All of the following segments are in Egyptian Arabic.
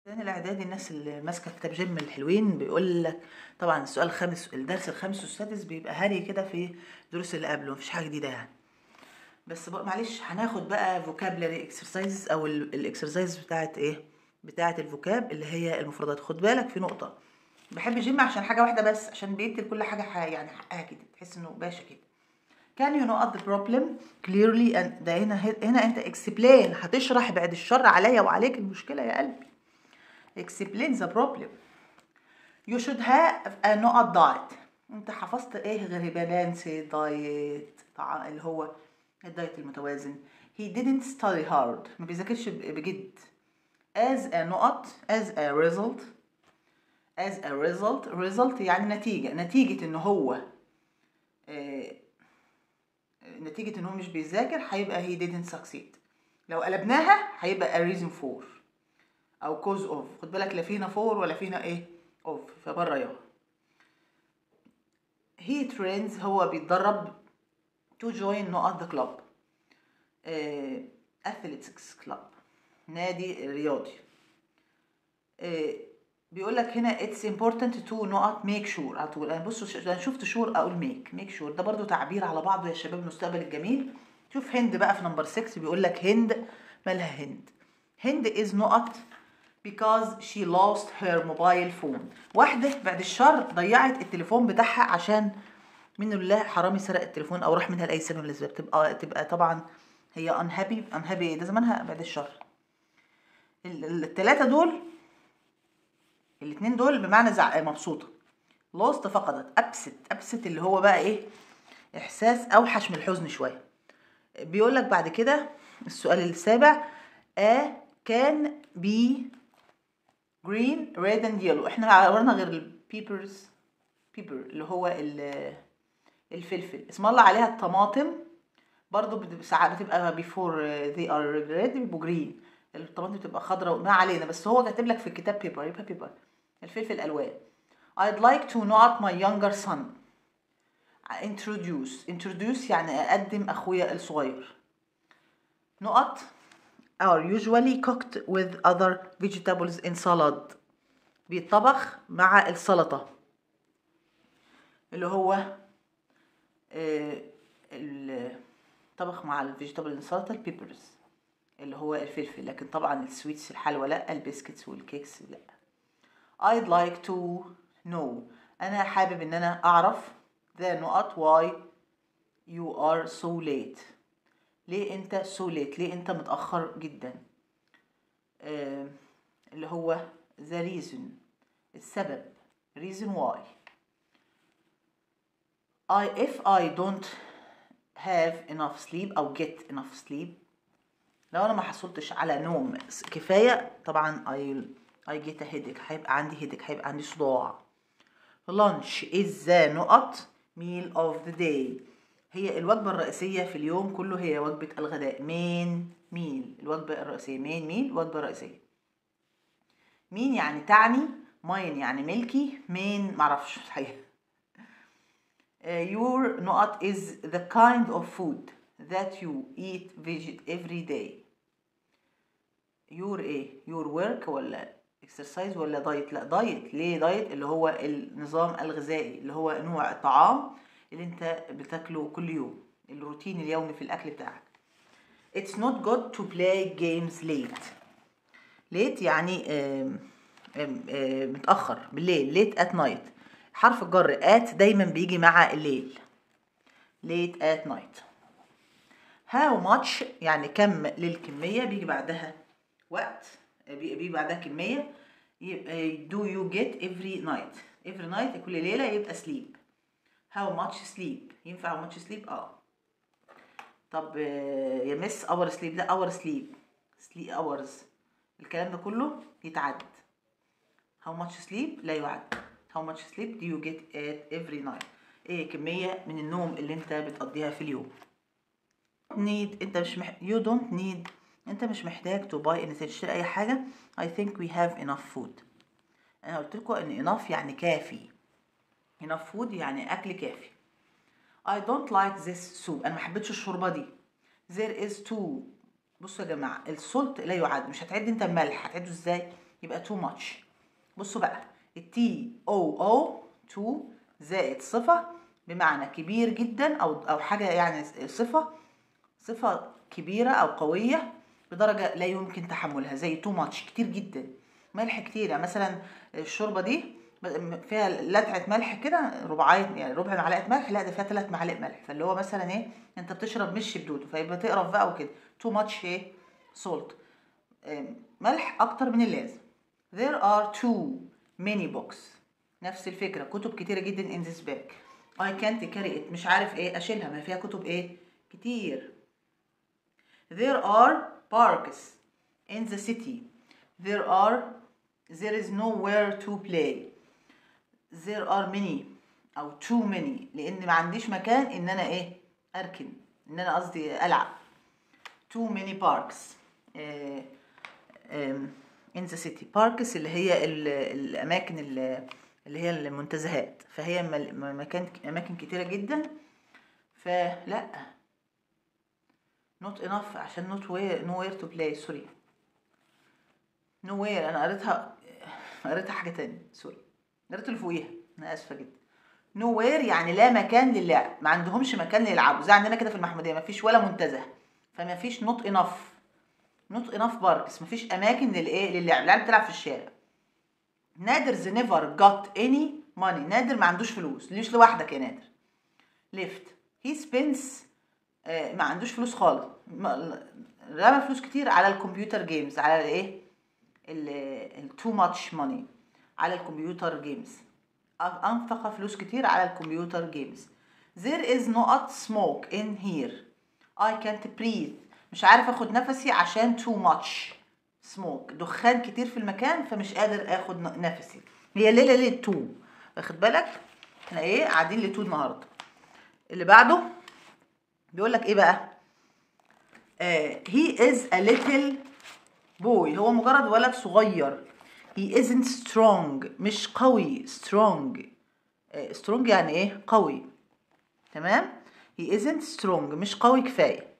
تاني الاعدادي الناس اللي ماسكه كتاب جيم الحلوين بيقول لك طبعا السؤال الخامس الدرس الخامس والسادس بيبقى هاري كده في الدروس اللي قبله مفيش حاجه جديده يعني بس بقى معلش هناخد بقى فوكابلري اكسرسايز او الاكسرسايز بتاعت ايه بتاعت الفوكاب اللي هي المفردات خد بالك في نقطه بحب الجيم عشان حاجه واحده بس عشان بيدي لكل حاجه ح- يعني حقها كده تحس انه باشا كده Can you know the problem clearly and ده هنا هنا انت explain هتشرح بعد الشر عليا وعليك المشكله يا قلبي explain the problem you should have a not diet انت حفظت ايه غير بالانسي دايت طع- اللي هو الدايت المتوازن he didn't study hard ما بيذاكرش ب- بجد as a نقط as a result as a result result يعني نتيجة نتيجة ان هو آه، نتيجة ان هو مش بيذاكر هيبقى he didn't succeed لو قلبناها هيبقى a reason for او cause of خد بالك لا فينا for ولا فينا ايه of فبره يا he trains هو بيتدرب to join نقط the club آه، athletics club نادي رياضي آه، بيقول لك هنا it's important to نقط make sure على طول انا بصوا ش- انا شفت شور اقول make make sure ده برضو تعبير على بعضه يا شباب المستقبل الجميل شوف هند بقى في نمبر 6 بيقول لك هند مالها هند هند is نقط because she lost her mobile phone واحدة بعد الشر ضيعت التليفون بتاعها عشان من الله حرامي سرق التليفون او راح منها لاي سبب من الاسباب تبقى تبقى طبعا هي unhappy unhappy ايه ده زمانها بعد الشر ال- ال- التلاتة دول الاتنين دول بمعنى زع... مبسوطة lost فقدت أبست أبست اللي هو بقى إيه إحساس أوحش من الحزن شوية بيقول لك بعد كده السؤال السابع A can be green red and yellow احنا عورنا غير البيبرز بيبر اللي هو ال- الفلفل اسم الله عليها الطماطم برضو بت- ساعات بتبقى before they are red بيبقوا green الطماطم بتبقى خضراء ما علينا بس هو كاتب لك في الكتاب بيبر يبقى بيبر الفلفل الوان I'd like to not my younger son introduce introduce يعني أقدم أخويا الصغير نقط are usually cooked with other vegetables in salad بيطبخ مع السلطة اللي هو آه، الطبخ مع الفيجيتابل السلطة البيبرز اللي هو الفلفل لكن طبعا السويتس الحلوى لا البسكتس والكيكس لا I'd like to know أنا حابب إن أنا أعرف the نقط why you are so late ليه أنت so late ليه أنت متأخر جدا آه اللي هو the reason السبب reason why I if I don't have enough sleep أو get enough sleep لو أنا ما حصلتش على نوم كفاية طبعا I I get a headache هيبقى عندي headache هيبقى عندي صداع lunch is the نقط meal of the day هي الوجبة الرئيسية في اليوم كله هي وجبة الغداء main meal الوجبة الرئيسية main meal وجبة رئيسية مين يعني تعني ماين يعني ملكي مين معرفش الحقيقة Uh, your نقط is the kind of food that you eat veget every day your ايه your work ولا exercise ولا دايت لا دايت ليه دايت اللي هو النظام الغذائي اللي هو نوع الطعام اللي انت بتاكله كل يوم الروتين اليومي في الاكل بتاعك it's not good to play games late late يعني آم، آم، آم، متأخر بالليل late at night حرف الجر at دايما بيجي مع الليل late at night how much يعني كم للكمية بيجي بعدها وقت بي- بيجي بعدها كمية يبقى do you get every night every night كل ليلة يبقى sleep how much sleep ينفع how much sleep اه طب آه، يا مس اور sleep لا اور sleep sleep hours الكلام ده كله يتعد how much sleep لا يعد how much sleep do you get at every night ايه كمية من النوم اللي انت بتقضيها في اليوم need انت مش مح... you don't need انت مش محتاج to buy anything تشتري اي حاجة I think we have enough food انا قلت لكم ان enough يعني كافي enough food يعني اكل كافي I don't like this soup انا ما حبيتش الشوربة دي there is too بصوا يا جماعة السولت لا يعد مش هتعد انت الملح هتعده ازاي يبقى too much بصوا بقى التي او او تو زائد صفة بمعنى كبير جدا او او حاجة يعني صفة صفة كبيرة او قوية بدرجة لا يمكن تحملها زي تو ماتش كتير جدا ملح كتير يعني مثلا الشوربة دي فيها لدعة ملح كده ربعاية يعني ربع معلقة ملح لا ده فيها ثلاث معالق ملح فاللي هو مثلا ايه انت بتشرب مش بدوده فيبقى تقرف بقى وكده تو ماتش ايه سولت ملح اكتر من اللازم there are too many books نفس الفكرة كتب كتيرة جدا in this bag I can't carry it مش عارف ايه اشيلها ما فيها كتب ايه كتير there are parks in the city there are there is nowhere to play there are many او too many لان ما عنديش مكان ان انا ايه اركن ان انا قصدي العب too many parks آه in the city parks اللي هي ال- الاماكن اللي اللي هي المنتزهات فهي مل- مكان اماكن كتيره جدا فلا not enough عشان not where nowhere to play سوري nowhere انا قريتها قريتها حاجه تانية سوري قريت اللي فوقيها انا اسفه جدا nowhere يعني لا مكان للعب ما عندهمش مكان يلعبوا زي عندنا كده في المحموديه ما فيش ولا منتزه فما فيش not enough not enough parks ما فيش اماكن للايه للعب العيال بتلعب في الشارع نادر's never got any money نادر ما عندوش فلوس ليش لوحدك يا نادر ليفت he spends آه، ما عندوش فلوس خالص ما- رمى فلوس كتير على الكمبيوتر جيمز على الايه التو ماتش ماني على الكمبيوتر جيمز انفق فلوس كتير على الكمبيوتر جيمز there is not smoke in here I can't breathe مش عارف اخد نفسي عشان too much smoke دخان كتير في المكان فمش قادر اخد ن- نفسي هي ليلة ليلة تو واخد بالك احنا ايه قاعدين لتو النهارده اللي بعده بيقول لك ايه بقى آه he is a little boy هو مجرد ولد صغير he isn't strong مش قوي strong آه strong يعني ايه قوي تمام he isn't strong مش قوي كفايه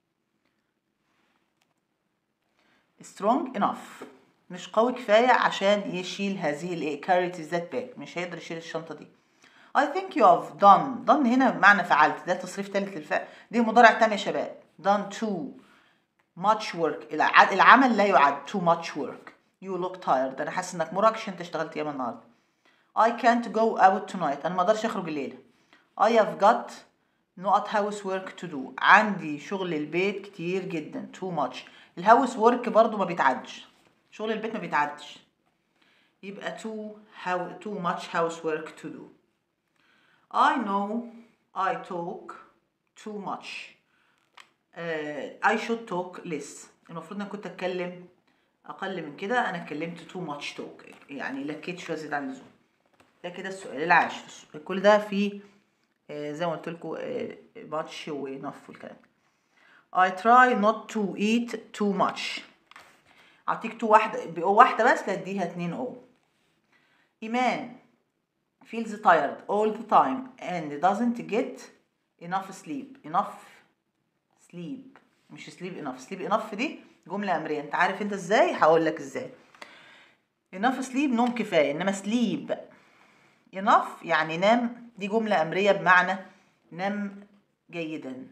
strong enough مش قوي كفايه عشان يشيل هذه الايه carry ذات باك مش هيقدر يشيل الشنطه دي I think you have done done هنا بمعنى فعلت ده تصريف ثالث للفعل دي مضارع تام يا شباب done too much work الع- العمل لا يعد too much work you look tired انا حاسس انك مرهق عشان انت اشتغلت ياما النهارده I can't go out tonight انا ما اقدرش اخرج الليله I have got not housework to do عندي شغل البيت كتير جدا too much الهاوس ورك برضو ما بيتعدش شغل البيت ما بيتعدش يبقى too how too much housework to do I know I talk too much uh, I should talk less المفروض ان كنت اتكلم اقل من كده انا اتكلمت too much talk يعني لكيت شويه زيادة عن اللزوم ده كده السؤال العاشر كل ده في آه، زي ما قلت لكم much و enough والكلام I try not to eat too much اعطيك تو واحده بأو واحده بس لا اديها اتنين او ايمان feels tired all the time and doesn't get enough sleep enough sleep مش sleep enough sleep enough دي جملة أمرية أنت عارف أنت إزاي هقول لك إزاي enough sleep نوم كفاية إنما sleep enough يعني نام دي جملة أمرية بمعنى نام جيدا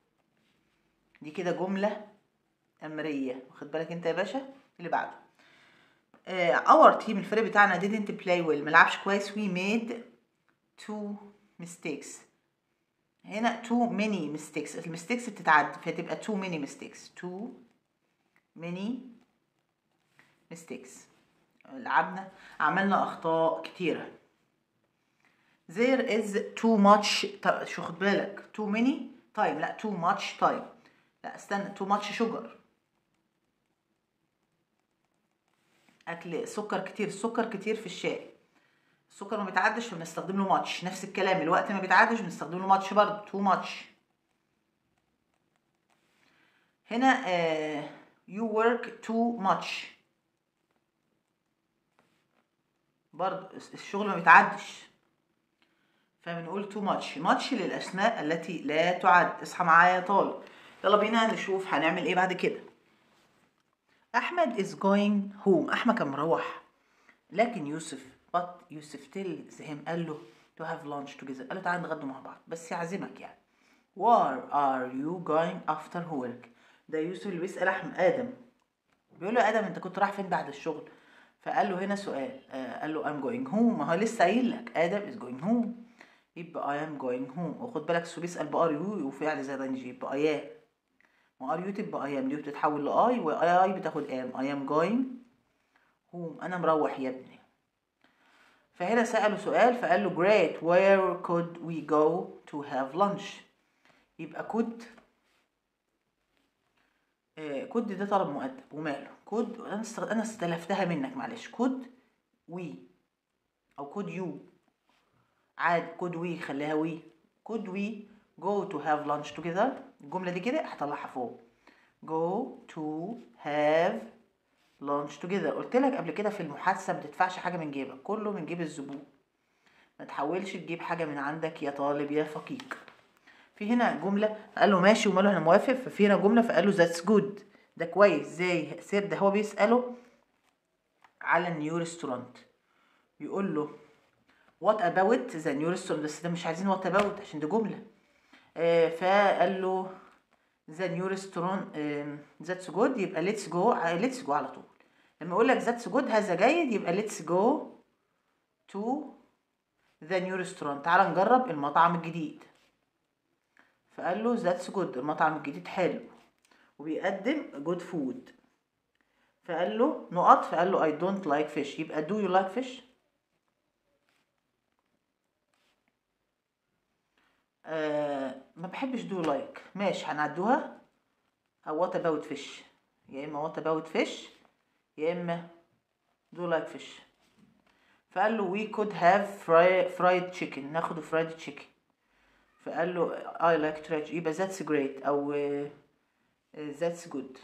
دي كده جملة أمرية واخد بالك أنت يا باشا اللي بعده اور تيم الفريق بتاعنا didn't play well ملعبش كويس we made two mistakes هنا too many mistakes المستيكس بتتعد فتبقى too many mistakes too many mistakes لعبنا عملنا أخطاء كتيرة there is too much طب شو خد بالك too many time لا too much time لا استنى too much sugar اكل سكر كتير السكر كتير في الشاي السكر ما بيتعدش فبنستخدم له ماتش نفس الكلام الوقت ما بيتعدش بنستخدم له ماتش برضه تو ماتش هنا آه you work too much برضه الشغل ما بيتعدش فبنقول too much much للأسماء التي لا تعد اصحى معايا يا طالب يلا بينا نشوف هنعمل ايه بعد كده احمد is going home احمد كان مروح لكن يوسف but يوسف tells him قال له to have lunch together قال له تعالى نتغدوا مع بعض بس يعزمك يعني where are you going after work ده يوسف اللي بيسأل احمد ادم بيقول له يا ادم انت كنت رايح فين بعد الشغل فقال له هنا سؤال آه قال له I'm going home ما هو لسه قايل لك ادم is going home يبقى I am going home وخد بالك سو بيسأل بار يو وفعل زي ده نجي يبقى I am ما ار يو تبقى I am دي بتتحول لآي واي اي بتاخد am I am going home انا مروح يا ابني فهنا سأله سؤال فقال له great where could we go to have lunch يبقى could آه could ده طلب مؤدب وماله could انا است- انا استلفتها منك معلش could we او could you عاد could we خليها we could we go to have lunch together الجملة دي كده هطلعها فوق go to have lunch together قلت لك قبل كده في المحادثة ما تدفعش حاجة من جيبك كله من جيب الزبون ما تحاولش تجيب حاجة من عندك يا طالب يا فقيق في هنا جملة قال له ماشي وماله انا موافق ففي هنا جملة فقال له that's good ده كويس زي سير ده هو بيسأله على النيو ريستورانت بيقول له وات اباوت ذا نيو ريستورانت بس ده مش عايزين وات اباوت عشان دي جملة آه فقال له ذا نيو ريستورانت ذاتس جود يبقى ليتس جو ليتس جو على طول لما اقول لك ذاتس جود هذا جيد يبقى ليتس جو تو ذا نيو ريستورانت تعال نجرب المطعم الجديد فقال له ذاتس جود المطعم الجديد حلو وبيقدم جود فود فقال له نقط فقال له I don't like fish يبقى do you like fish آه ما بحبش do like ماشي هنعدوها أو what about fish يا إما what about fish يا إما do like fish فقال له we could have fry, fried chicken ناخد fried chicken فقال له I like trash يبقى that's great أو آه، آه، that's good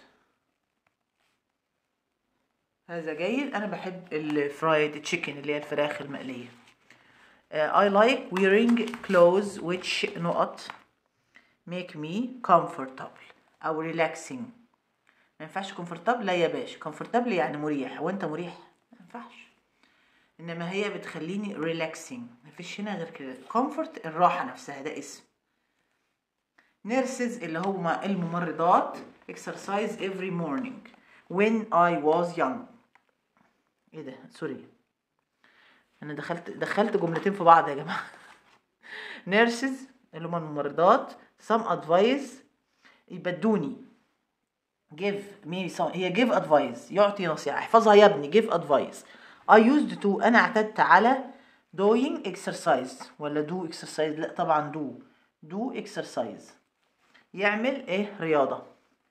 هذا جيد أنا بحب الفرايد تشيكن اللي هي الفراخ المقلية آه، I like wearing clothes which نقط make me comfortable أو relaxing ما ينفعش comfortable لا يا باشا comfortable يعني مريح وأنت مريح ما ينفعش إنما هي بتخليني relaxing مفيش هنا غير كده comfort الراحة نفسها ده اسم nurses اللي هما الممرضات exercise every morning when I was young ايه ده سوري انا دخلت دخلت جملتين في بعض يا جماعه nurses اللي هما الممرضات some advice يبدوني give me some هي give advice يعطي نصيحة احفظها يا ابني give advice I used to أنا اعتدت على doing exercise ولا do exercise لا طبعا do do exercise يعمل ايه رياضة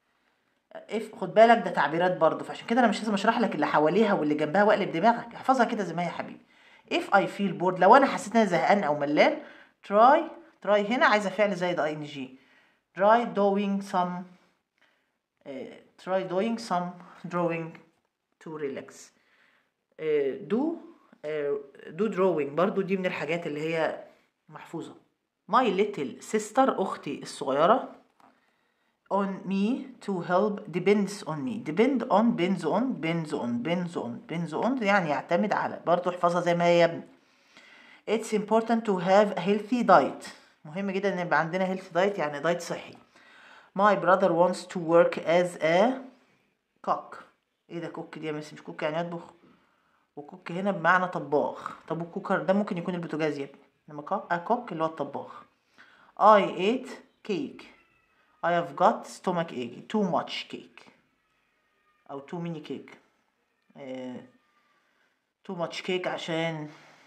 اف خد بالك ده تعبيرات برضه فعشان كده انا مش لازم اشرح لك اللي حواليها واللي جنبها واقلب دماغك احفظها كده زي ما هي يا حبيبي if I feel bored لو انا حسيت ان انا زهقان او ملان try try هنا عايزه فعل زائد اي ان جي try doing some uh, try doing some drawing to relax uh, do uh, do drawing برضو دي من الحاجات اللي هي محفوظة my little sister أختي الصغيرة on me to help depends on me depend on depends on depends on depends on depends on يعني يعتمد على برضو احفظها زي ما هي يا ابني it's important to have a healthy diet مهم جدا ان يبقى عندنا healthy diet يعني دايت صحي my brother wants to work as a cook ايه ده كوك دي يا مس مش كوك يعني يطبخ وكوك هنا بمعنى طباخ طب والكوكر ده ممكن يكون البوتاجاز يا ابني انما كوك كوك اللي هو الطباخ I ate cake I have got stomach ache too much cake أو too many cake آه too much cake عشان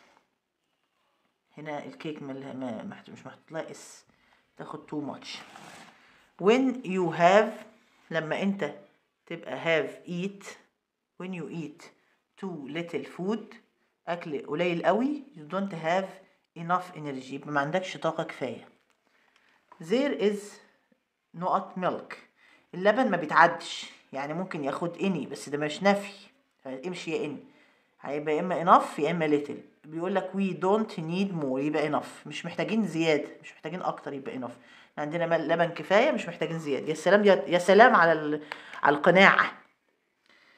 هنا الكيك مل... ما محت... مش محطوط لها اس تاخد too much when you have لما انت تبقى have eat when you eat too little food اكل قليل قوي you don't have enough energy يبقى ما عندكش طاقة كفاية there is نقط milk اللبن ما بيتعدش يعني ممكن ياخد اني بس ده مش نفي امشي يا اني هيبقى يا اما enough يا اما little بيقول لك we don't need more يبقى enough مش محتاجين زيادة مش محتاجين اكتر يبقى enough عندنا مل- لبن كفاية مش محتاجين زيادة يا سلام يا, يا سلام على ال... على القناعة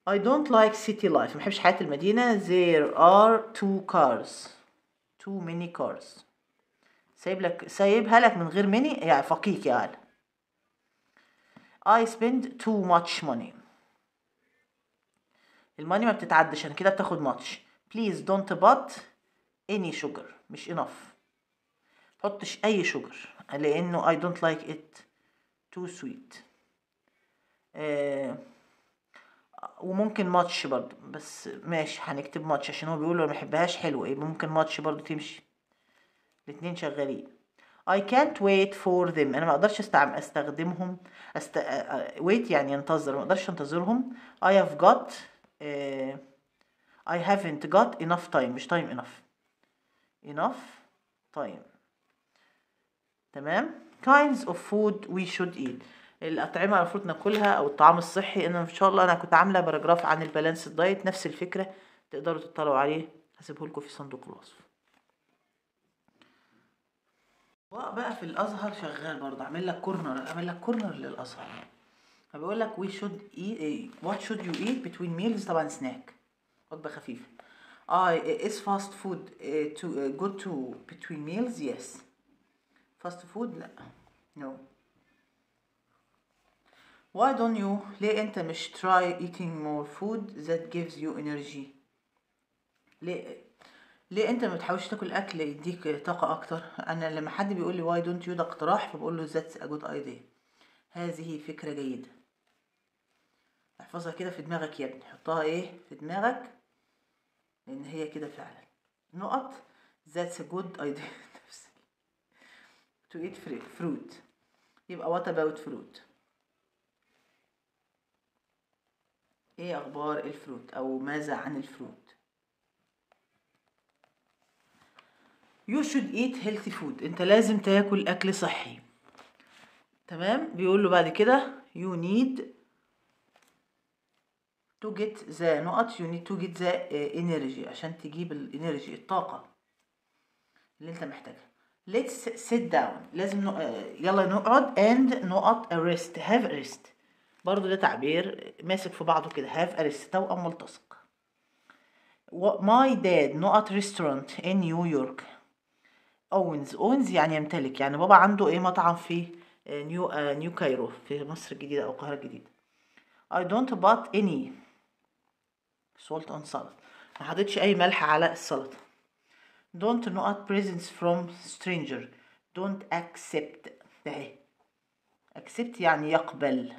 I don't like city life ما بحبش حياة المدينة there are two cars too many cars سايب لك سايبها لك من غير مني يعني فقيك يا عالم I spend too much money الماني ما بتتعدش انا كده بتاخد much please don't put any sugar مش enough تحطش اي sugar لانه I don't like it too sweet آه وممكن ماتش برضو بس ماشي هنكتب ماتش عشان هو بيقول لو ما بحبهاش حلوة يبقى ممكن ماتش برضو تمشي الاتنين شغالين I can't wait for them انا ما اقدرش استعم استخدمهم أست... wait يعني ينتظر ما اقدرش انتظرهم I have got uh, I haven't got enough time مش time enough enough time تمام kinds of food we should eat الأطعمة المفروض ناكلها أو الطعام الصحي أنا إن شاء الله أنا كنت عاملة باراجراف عن البالانس دايت نفس الفكرة تقدروا تطلعوا عليه هسيبه لكم في صندوق الوصف بقى في الازهر شغال برضه اعمل لك كورنر اعمل لك كورنر للازهر فبيقول لك we should eat what should you eat between meals طبعا سناك وجبه خفيفه I is fast food uh, to uh, good to between meals yes fast food لا no why don't you ليه انت مش try eating more food that gives you energy ليه ليه انت ما بتحاولش تاكل اكل يديك طاقه اكتر انا لما حد بيقول لي واي دونت يو ده اقتراح فبقول له ذاتس ا جود ايديا هذه فكره جيده احفظها كده في دماغك يا ابني حطها ايه في دماغك لان هي كده فعلا نقط ذاتس ا جود ايديا to eat fruit يبقى what about fruit ايه اخبار الفروت او ماذا عن الفروت you should eat healthy food انت لازم تاكل اكل صحي تمام بيقول له بعد كده you need to get the نقط you need to get the uh, energy عشان تجيب الانرجي الطاقة اللي انت محتاجها let's sit down لازم نق... يلا نقعد and نقط a rest have a rest برضو ده تعبير ماسك في بعضه كده have a rest توأم ملتصق my dad نقط restaurant in New York اونز اونز يعني يمتلك يعني بابا عنده ايه مطعم في نيو آه نيو كايرو في مصر الجديدة او القاهرة الجديدة I don't put any salt on salad ما حطيتش اي ملح على السلطة don't نقط presents from stranger don't accept ده اهي accept يعني يقبل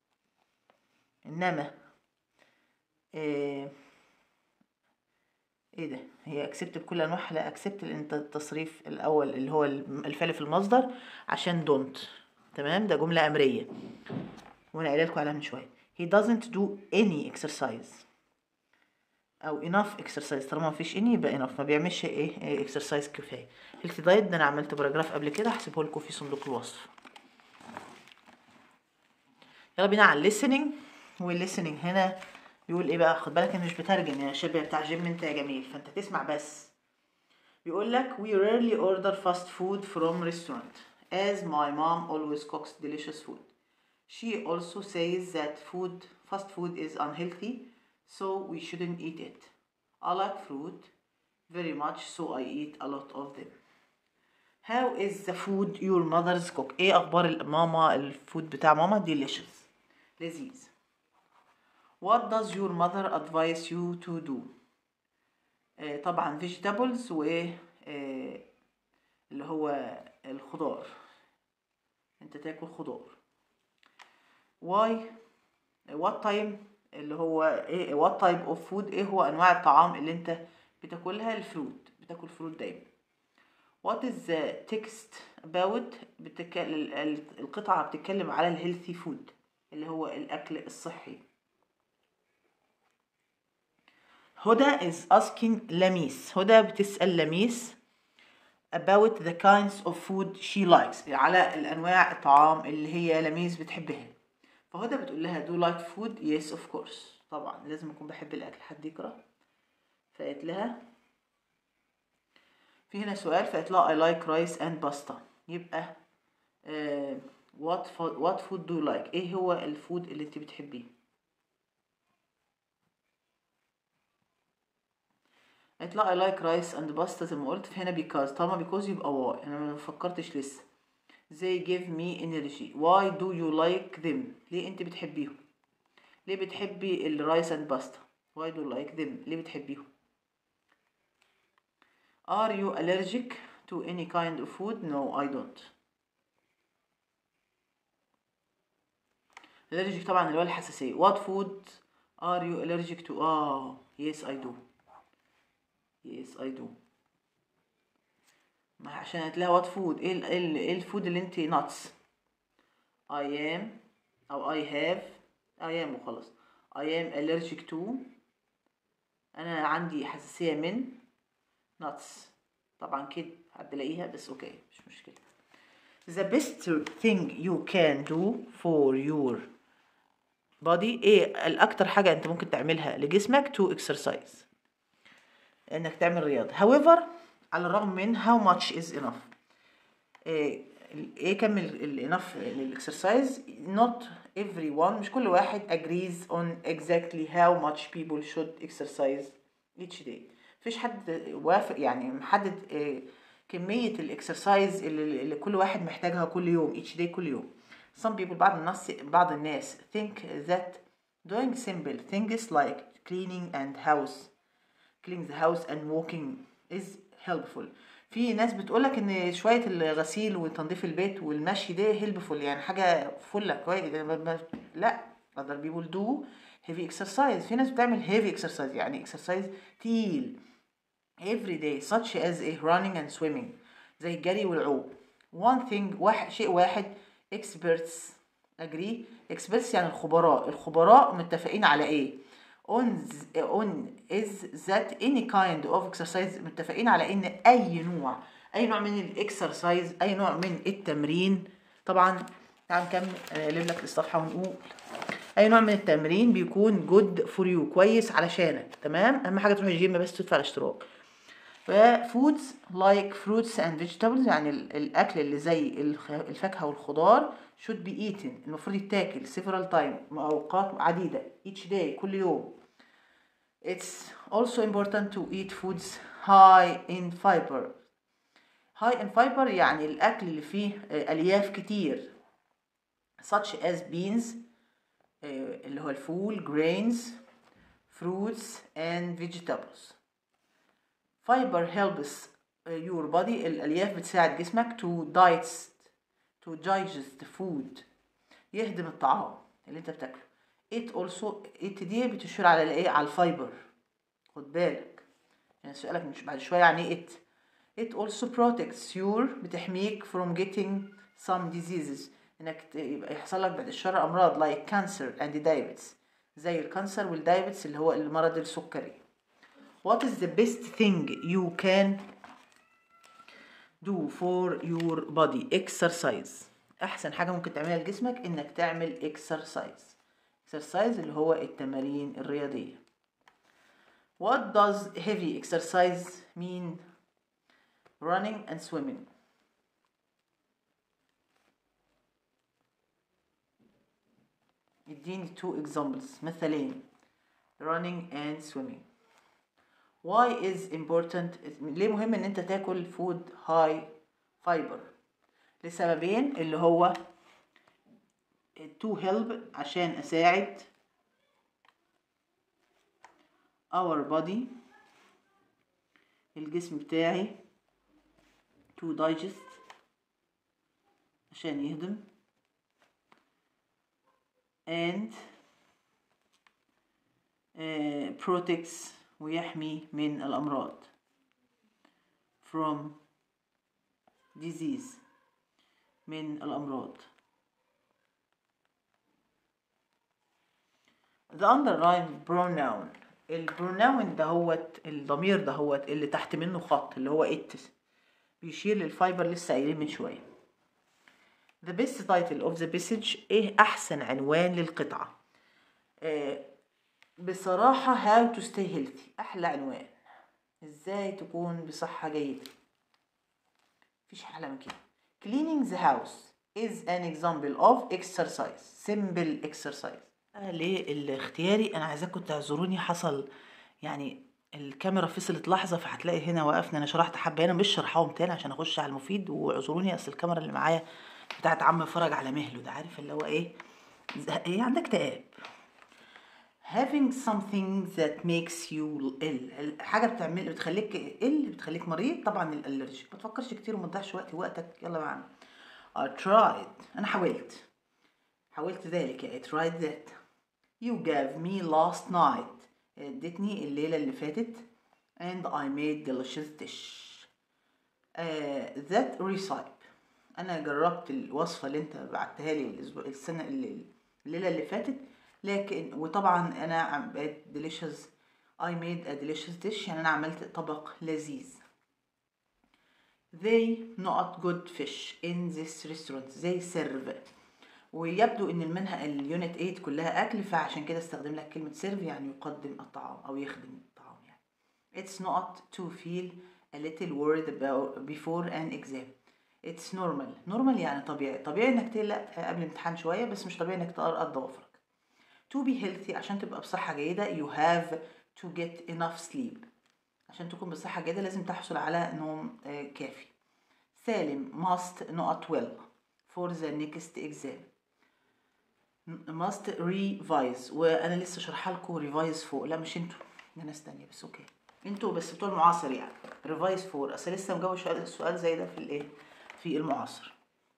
انما إيه ايه ده هي اكسبت بكل انواعها لا اكسبت انت التصريف الاول اللي هو الفعل في المصدر عشان دونت تمام ده جمله امريه وانا قايله لكم عليها من شويه he doesn't do any exercise او enough exercise طالما مفيش any يبقى enough ما بيعملش ايه exercise كفايه healthy diet ده انا عملت باراجراف قبل كده هسيبه لكم في صندوق الوصف يلا بينا على listening والlistening هنا بيقول ايه بقى خد بالك انا مش بترجم يا شبه بتاع جيم انت يا جميل فانت تسمع بس بيقول لك we rarely order fast food from restaurant as my mom always cooks delicious food she also says that food fast food is unhealthy so we shouldn't eat it I like fruit very much so I eat a lot of them how is the food your mother's cook ايه اخبار ماما الفود بتاع ماما delicious لذيذ What does your mother advise you to do? آه طبعا vegetables و آه اللي هو الخضار انت تاكل خضار why what time اللي هو ايه what type of food ايه هو انواع الطعام اللي انت بتاكلها الفروت بتاكل فروت دايما what is the text about بتك... القطعة بتتكلم على الهيلثي فود اللي هو الأكل الصحي هدى is asking لميس هدى بتسأل لميس about the kinds of food she likes على الأنواع الطعام اللي هي لميس بتحبها فهدى بتقول لها do you like food yes of course طبعا لازم أكون بحب الأكل حد يقرأ فقالت لها في هنا سؤال فقالت لها I like rice and pasta يبقى uh, what food, what food do you like ايه هو الفود اللي انت بتحبيه هيطلع I like rice and pasta زي ما قلت هنا because طالما because يبقى why انا ما فكرتش لسه they give me energy why do you like them ليه انت بتحبيهم ليه بتحبي الرايس and pasta why do you like them ليه بتحبيهم are you allergic to any kind of food no I don't allergic طبعا اللي هو الحساسية what food are you allergic to اه yes I do yes I do ما عشان هتلاقي what food ايه ال- ايه ال- ايه الفود اللي انت nuts I am او I have I am وخلاص I am allergic to انا عندي حساسية من nuts طبعا كده هتلاقيها بس اوكي مش مشكلة the best thing you can do for your body ايه الاكتر حاجة انت ممكن تعملها لجسمك to exercise انك تعمل رياضة however على الرغم من how much is enough ايه ايه كم الانف للاكسرسايز not everyone مش كل واحد agrees on exactly how much people should exercise each day مفيش حد وافق يعني محدد إيه كمية الاكسرسايز اللي, اللي كل واحد محتاجها كل يوم each day كل يوم some people بعض الناس بعض الناس think that doing simple things like cleaning and house cleaning the house and walking is helpful في ناس بتقولك ان شوية الغسيل وتنظيف البيت والمشي ده helpful يعني حاجة فلة كويس لا other people do heavy exercise في ناس بتعمل heavy exercise يعني exercise تقيل every day such as a running and swimming زي الجري والعوم one thing واحد شيء واحد experts agree experts يعني الخبراء الخبراء متفقين على ايه on on is that any kind of exercise متفقين على ان اي نوع اي نوع من الاكسرسايز اي نوع من التمرين طبعا تعال نكمل نقلب لك الصفحه ونقول اي نوع من التمرين بيكون good for you كويس علشانك تمام اهم حاجه تروح الجيم بس تدفع الاشتراك ففودز لايك فروتس اند فيجيتابلز يعني ال- الاكل اللي زي الخ- الفاكهه والخضار should be eaten المفروض يتاكل several time اوقات عديده each day كل يوم it's also important to eat foods high in fiber high in fiber يعني الاكل اللي فيه آه، الياف كتير such as beans آه، اللي هو الفول grains fruits and vegetables fiber helps your body الألياف بتساعد جسمك to digest to digest food يهضم الطعام اللي انت بتاكله it also it دي بتشير على الايه على الفايبر خد بالك يعني سؤالك مش بعد شوية يعني ايه it it also protects your بتحميك from getting some diseases انك ت- يبقى يحصل لك بعد الشر امراض like cancer and diabetes زي الكانسر والدايبتس اللي هو المرض السكري What is the best thing you can do for your body? Exercise. أحسن حاجة ممكن تعملها لجسمك إنك تعمل exercise. Exercise اللي هو التمارين الرياضية. What does heavy exercise mean? Running and swimming. اديني two examples مثالين running and swimming. why is important ليه مهم ان انت تاكل فود هاي فايبر لسببين اللي هو to help عشان اساعد our body الجسم بتاعي to digest عشان يهضم and uh, protects ويحمي من الأمراض from disease من الأمراض the underlined pronoun البروناون دهوت الضمير دهوت اللي تحت منه خط اللي هو it بيشير للفايبر لسه قايلين من شوية the best title of the passage ايه أحسن عنوان للقطعة آه بصراحة how to stay healthy أحلى عنوان إزاي تكون بصحة جيدة مفيش أحلى من كده cleaning the house is an example of exercise simple exercise أنا ليه الاختياري أنا عايزاكم تعذروني حصل يعني الكاميرا فصلت لحظه فهتلاقي هنا وقفنا انا شرحت حبه هنا مش شرحهم تاني عشان اخش على المفيد واعذروني اصل الكاميرا اللي معايا بتاعت عم فرج على مهله ده عارف اللي هو ايه زه- ايه عندك اكتئاب having something that makes you ill ال- حاجه بتعمل بتخليك ill بتخليك مريض طبعا الالرجي ما تفكرش كتير وما تضيعش وقت وقتك يلا معانا I tried انا حاولت حاولت ذلك I tried that you gave me last night ادتني الليله اللي فاتت and I made delicious dish uh, that recipe انا جربت الوصفه اللي انت بعتها لي الاسبوع السنه اللي الليله اللي فاتت لكن وطبعا انا عم- بقيت delicious I made a delicious dish يعني انا عملت طبق لذيذ they not good fish in this restaurant they serve ويبدو ان المنهج اليونت 8 كلها اكل فعشان كده استخدم لك كلمه سيرف يعني يقدم الطعام او يخدم الطعام يعني it's not to feel a little worried about before an exam it's normal normal يعني طبيعي طبيعي انك تقلق قبل الامتحان شويه بس مش طبيعي انك تقرأ ضوافرك to be healthy عشان تبقى بصحه جيده you have to get enough sleep عشان تكون بصحه جيده لازم تحصل على نوم آه، كافي سالم must not well for the next exam must revise وانا لسه شارحه لكم ريفايز فوق لا مش انتوا ده ناس تانية بس اوكي انتوا بس بتوع المعاصر يعني ريفايز فور اصل لسه مجاوب سؤال سؤال زي ده في الايه في المعاصر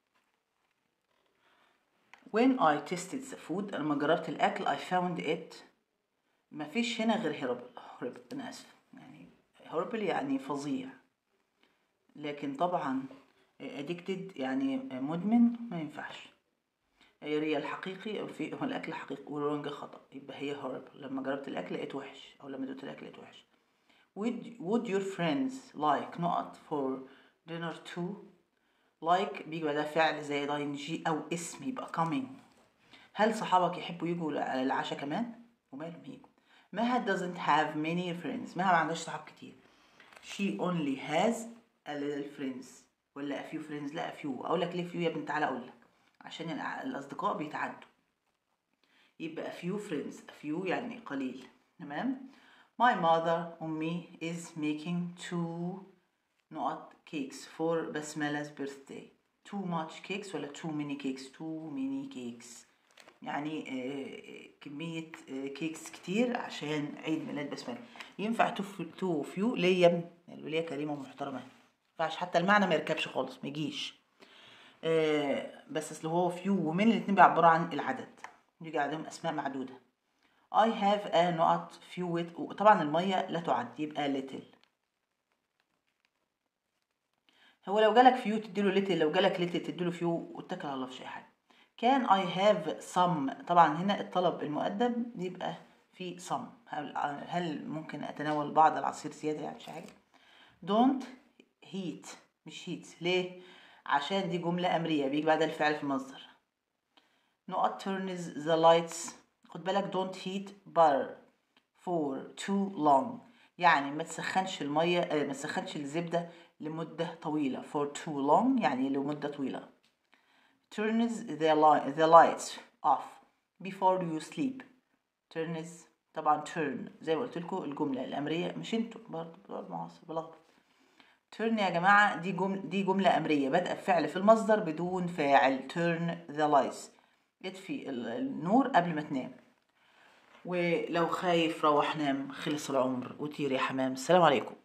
when I tested the food لما جربت الاكل I found it ما فيش هنا غير horrible horrible انا اسف يعني horrible يعني فظيع لكن طبعا addicted يعني مدمن ما ينفعش هي ريال حقيقي في هو الاكل حقيقي والرونج خطا يبقى هي horrible لما جربت الاكل لقيت وحش او لما دوت الاكل لقيت وحش would would your friends like not for dinner too like بيجي بعدها فعل زي ing او اسم يبقى coming هل صحابك يحبوا يجوا على العشاء كمان ومالهم يجوا مها doesn't have many friends مها ما عندهاش صحاب كتير she only has a little friends ولا a few friends لا a few اقول لك ليه few يا ابني تعالى اقول لك عشان الع- الاصدقاء بيتعدوا يبقى a few friends a few يعني قليل تمام my mother أمي is making two not cakes for بسملة birthday too much cakes ولا too many cakes too many cakes يعني آه، كمية آه، كيكس كتير عشان عيد ميلاد بسملة ينفع تو تو فيو ليه يا ابني الولية كريمة ومحترمة ما ينفعش حتى المعنى ما يركبش خالص ما يجيش آه، بس اصل هو فيو ومن الاتنين بيعبروا عن العدد يجي عندهم اسماء معدودة I have a not few with وطبعا المية لا تعد يبقى little هو لو جالك فيو تديله little لو جالك little تديله فيو واتكل على الله في شي حاجة كان I have some طبعا هنا الطلب المؤدب يبقى في some هل, هل ممكن أتناول بعض العصير زيادة يعني مش حاجة don't heat مش heat ليه عشان دي جملة أمرية بيجي بعدها الفعل في المصدر not turns the lights خد بالك don't heat butter for too long يعني ما تسخنش المية آه، ما تسخنش الزبدة لمدة طويلة for too long يعني لمدة طويلة turns the, li- the lights off before you sleep turns طبعا turn زي ما قلت لكم الجملة الأمرية مش انتوا برضه برضه معاصر بلخبط turn يا جماعة دي جملة دي جملة أمرية بادئة بفعل في المصدر بدون فاعل turn the lights اطفي ال- النور قبل ما تنام ولو خايف روح نام خلص العمر وطير يا حمام السلام عليكم